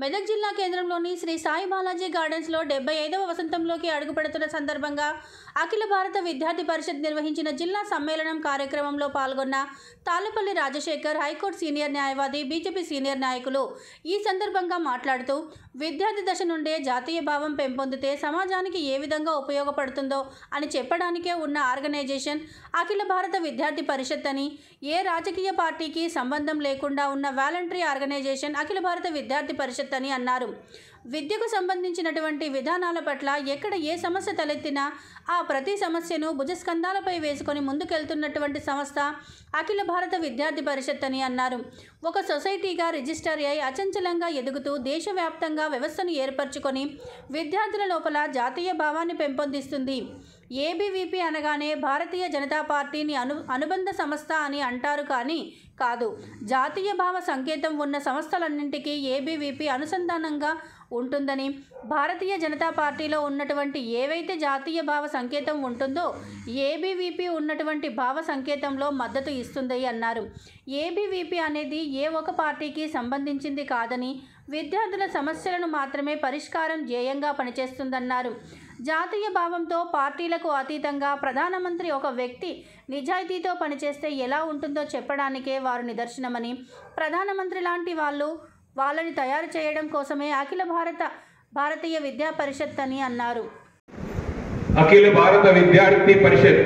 మెదక్ జిల్లా కేంద్రంలోని శ్రీ సాయి బాలాజీ గార్డెన్స్లో డెబ్బై ఐదవ వసంతంలోకి అడుగుపెడుతున్న సందర్భంగా అఖిల భారత విద్యార్థి పరిషత్ నిర్వహించిన జిల్లా సమ్మేళనం కార్యక్రమంలో పాల్గొన్న తాళ్లపల్లి రాజశేఖర్ హైకోర్టు సీనియర్ న్యాయవాది బీజేపీ సీనియర్ నాయకులు ఈ సందర్భంగా మాట్లాడుతూ విద్యార్థి దశ నుండే జాతీయ భావం పెంపొందితే సమాజానికి ఏ విధంగా ఉపయోగపడుతుందో అని చెప్పడానికే ఉన్న ఆర్గనైజేషన్ అఖిల భారత విద్యార్థి పరిషత్ అని ఏ రాజకీయ పార్టీకి సంబంధం లేకుండా ఉన్న వాలంటరీ ఆర్గనైజేషన్ అఖిల భారత విద్యార్థి పరిషత్ అని అన్నారు విద్యకు సంబంధించినటువంటి విధానాల పట్ల ఎక్కడ ఏ సమస్య తలెత్తినా ఆ ప్రతి సమస్యను భుజస్కంధాలపై వేసుకొని ముందుకెళ్తున్నటువంటి సంస్థ అఖిల భారత విద్యార్థి పరిషత్ అని అన్నారు ఒక సొసైటీగా రిజిస్టర్ అయి అచంచలంగా ఎదుగుతూ దేశవ్యాప్తంగా వ్యవస్థను ఏర్పరచుకొని విద్యార్థుల లోపల జాతీయ భావాన్ని పెంపొందిస్తుంది ఏబీవీపీ అనగానే భారతీయ జనతా పార్టీని అను అనుబంధ సంస్థ అని అంటారు కానీ కాదు జాతీయ భావ సంకేతం ఉన్న సంస్థలన్నింటికీ ఏబీవీపీ అనుసంధానంగా ఉంటుందని భారతీయ జనతా పార్టీలో ఉన్నటువంటి ఏవైతే జాతీయ భావ సంకేతం ఉంటుందో ఏబీవీపీ ఉన్నటువంటి భావ సంకేతంలో మద్దతు ఇస్తుంది అన్నారు ఏబీవీపీ అనేది ఏ ఒక పార్టీకి సంబంధించింది కాదని విద్యార్థుల సమస్యలను మాత్రమే పరిష్కారం ధ్యేయంగా పనిచేస్తుందన్నారు జాతీయ భావంతో పార్టీలకు అతీతంగా ప్రధానమంత్రి ఒక వ్యక్తి నిజాయితీతో పనిచేస్తే ఎలా ఉంటుందో చెప్పడానికే వారు నిదర్శనమని ప్రధానమంత్రి లాంటి వాళ్ళు వాళ్ళని తయారు చేయడం కోసమే అఖిల భారత భారతీయ విద్యా పరిషత్ అని అన్నారు అఖిల భారత విద్యార్థి పరిషత్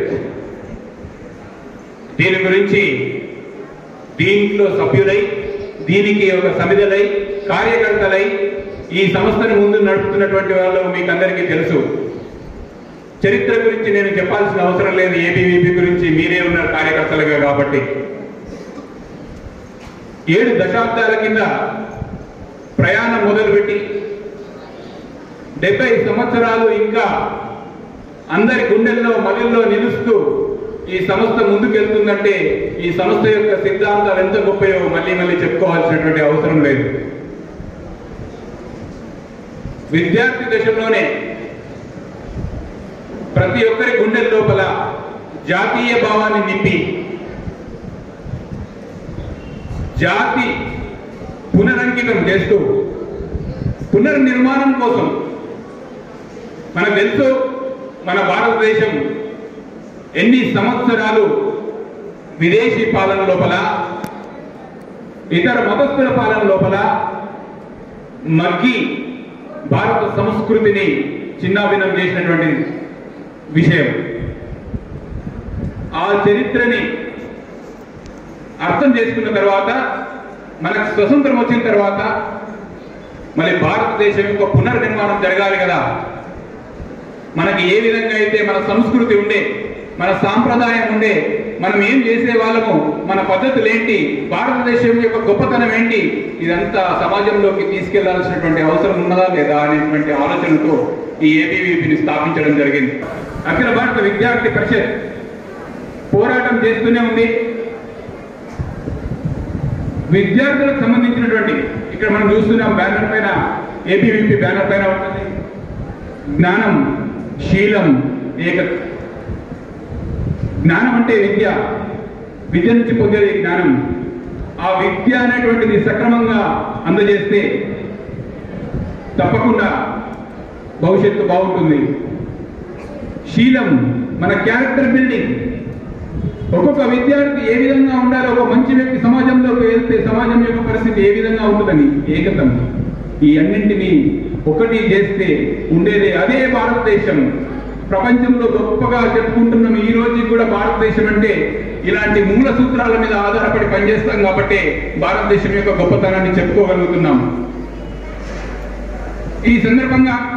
దీని గురించి దీంట్లో సభ్యులై దీనికి ఒక సమిధలై కార్యకర్తలై ఈ సంస్థను ముందు నడుపుతున్నటువంటి వాళ్ళు మీకు అందరికీ తెలుసు చరిత్ర గురించి నేను చెప్పాల్సిన అవసరం లేదు ఏబీవీపీ గురించి మీరే ఉన్నారు కార్యకర్తలుగా కాబట్టి ఏడు దశాబ్దాల కింద ప్రయాణం మొదలుపెట్టి డెబ్బై సంవత్సరాలు ఇంకా అందరి గుండెల్లో మదిల్లో నిలుస్తూ ఈ సంస్థ ముందుకెళ్తుందంటే ఈ సంస్థ యొక్క సిద్ధాంతాలు ఎంత గొప్పయో మళ్ళీ మళ్ళీ చెప్పుకోవాల్సినటువంటి అవసరం లేదు విద్యార్థి దశలోనే ప్రతి ఒక్కరి గుండె లోపల జాతీయ భావాన్ని నింపి జాతి పునరంకితం చేస్తూ పునర్నిర్మాణం కోసం మనకు తెలుసు మన భారతదేశం ఎన్ని సంవత్సరాలు విదేశీ పాలన లోపల ఇతర మతస్థుల పాలన లోపల మగ్గి భారత సంస్కృతిని చిన్నాభిన్నం చేసినటువంటి విషయం ఆ చరిత్రని అర్థం చేసుకున్న తర్వాత మనకు స్వతంత్రం వచ్చిన తర్వాత మళ్ళీ భారతదేశం యొక్క పునర్నిర్మాణం జరగాలి కదా మనకి ఏ విధంగా అయితే మన సంస్కృతి ఉండే మన సాంప్రదాయం ఉండే మనం ఏం చేసే వాళ్ళము మన పద్ధతులు ఏంటి భారతదేశం యొక్క గొప్పతనం ఏంటి ఇదంతా సమాజంలోకి తీసుకెళ్లాల్సినటువంటి అవసరం ఉన్నదా లేదా అనేటువంటి ఆలోచనతో ఈ ఏబీవీపీని స్థాపించడం జరిగింది అఖిల భారత విద్యార్థి పరిషత్ పోరాటం చేస్తూనే ఉంది విద్యార్థులకు సంబంధించినటువంటి ఇక్కడ మనం చూస్తున్నాం బ్యానర్ పైన ఏబీవీపీ బ్యానర్ పైన ఉంటుంది జ్ఞానం శీలం ఏక జ్ఞానం అంటే విద్య విద్య నుంచి పొందేది జ్ఞానం ఆ విద్య అనేటువంటిది సక్రమంగా అందజేస్తే తప్పకుండా భవిష్యత్తు బాగుంటుంది శీలం మన క్యారెక్టర్ బిల్డింగ్ ఒక్కొక్క విద్యార్థి ఏ విధంగా ఉండాలో ఒక మంచి వ్యక్తి సమాజంలోకి వెళ్తే సమాజం యొక్క పరిస్థితి ఏ విధంగా ఉంటుందని ఏకతం ఈ అన్నింటినీ ఒకటి చేస్తే ఉండేదే అదే భారతదేశం ప్రపంచంలో గొప్పగా చెప్పుకుంటున్నాం ఈ రోజు కూడా భారతదేశం అంటే ఇలాంటి మూల సూత్రాల మీద ఆధారపడి పనిచేస్తాం కాబట్టి భారతదేశం యొక్క గొప్పతనాన్ని చెప్పుకోగలుగుతున్నాం ఈ సందర్భంగా